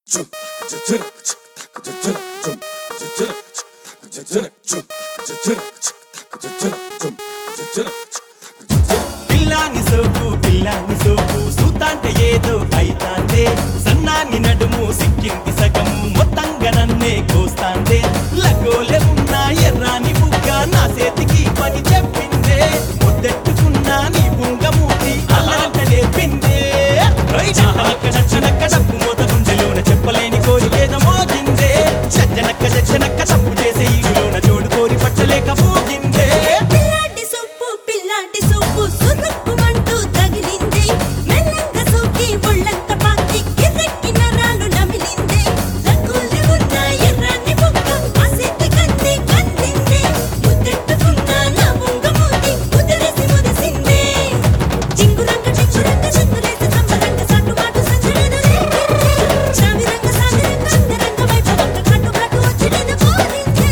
పిల్లాని సోకు పిల్లాని సోకు సూతాంటే ఏదో అయితాందే సన్నాని నడుము సిక్కింది సగము మొత్తంగా నన్నే కోస్తాందే లగోలే ఉన్న ఎర్రాని బుగ్గ నా చేతికి పని చెప్పిందే ముద్దెట్టుకున్నా నీ బుంగమూతి అలాంట నేర్పిందే చనక్క చచ్చనక్క డప్పు మోత గుండెలోన చెప్పలేని కోరికేదో మోగిందే చచ్చనక్క చచ్చనక్క తప్పు చేసే ఈలోన జోడు కోరి పట్టలేక పోగిందే పిల్లాటి సొప్పు పిల్లాటి సొప్పు సురుక్కుమంటూ తగిలింది మెల్లంగా సోకి ఒళ్ళంత పాకి కిర్రెక్కి నరాలు నమిలింది రంగులు ఉన్న ఎర్రని బుగ్గ ఆసక్తి కంది కందింది ముద్దెట్టుకున్న నా బొంగ మూతి ముదిరేసి ముదిసింది చింగురంగ చింగురంగ చింగులేసి సంబరంగ సట్టుబాటు సంచలన రేపింది చావిరంగ సావిరంగ అంతరంగ వైభవంగ కట్టు కట్టు వచ్చి నేను కోరింది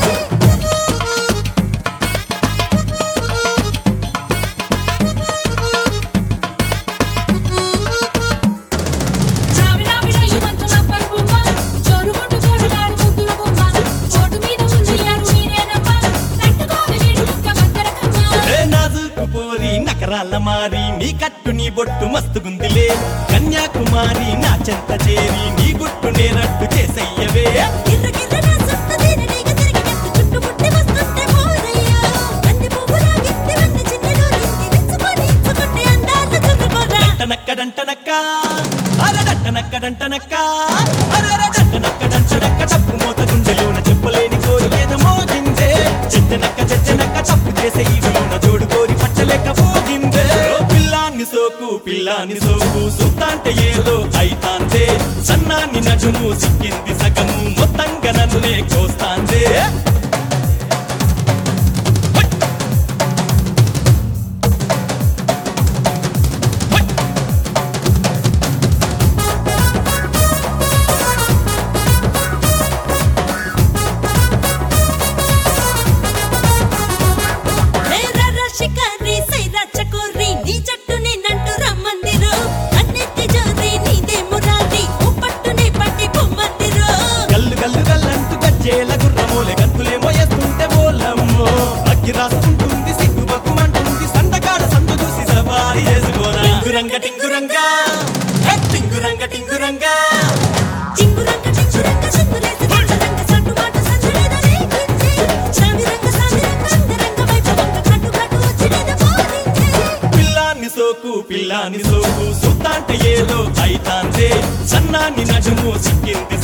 చావిడావిడ ఇమంతుల పరుపుమ్మ చోరుగొట్టు చోరుగాడు ముద్దుల బొమ్మ చోటు మీద ముందుయారు మీరేనమ్మ తట్టుకోవి వీడు ముక్క బందరకమ్మ ఏ నాజుకు పోరి నకరాల మారి నీ కట్టు నీ బొట్టు మస్తుగుందిలే కన్యాకుమారి నా చెంత చేరి నీ గుట్టు నేరట్టు చేసయ్యవే గిర్ర గిర్ర నా సొంత తీరనీగ తిరిగినట్టు చుట్టుముట్టి వస్తుంటే మోరయ్యా. బంతి పువ్వులా గిత్తి వన్ని చిన్నెలు నింది విచ్చుకొని ఇచ్చుకుంటే అందాలు చుట్టుకోరా. డంటనక్క అరడంటనక్క డంటనక్క అరడంటనక్క డంటనక్క తప్పు మోత గుండెలోన చెప్పలేని కోరి ఏదో మోగిందే చెచ్చనక్క చెచ్చనక్క తప్పు చేసే ఈలోన జోడు కోరి పట్టలేక పోగిందే ఓ పిల్లాన్ని సోకు పిల్లాన్ని సోకు సుత్తాంటే ఏదో అయితాందే సన్నాన్ని నడుము సిక్కింది సగము మొత్తంగా నన్నునే కోస్తాందే రేరర షికారి సైర చకోరి నీ జట్టుని నంటూ రమ్మందిరో. అన్నెత్తి జోరి నీదే మురారి ఓ పట్టుని పట్టి పొమ్మందిరో. గల్లు గల్లు గల్లంటూ గజ్జేల గుర్రమోలే గంతులేమో ఎత్తుంటే బోలమ్మో అగ్గి రాసుకుంటుంది సిగ్గు బక్కుమంటుంది సందకాడ సందు చూసి సవారి చేసుకోరా టింగురంగ టింగురంగా హే, టింగురంగ టింగురంగా చింగురంగ చింగురంగ చింగులేసి సంచరంగ సట్టుబాటు సంచలన రేగింది. చావిరంగ సావిరంగ అంతరంగ వైభవంగ కట్టు కట్టు వచ్చి నేను కోరింది. పిల్లాన్ని సోకు పిల్లాన్ని సోకు సుత్తాంటే ఏదో అయితాందే సన్నాన్ని నడుము సిక్కింది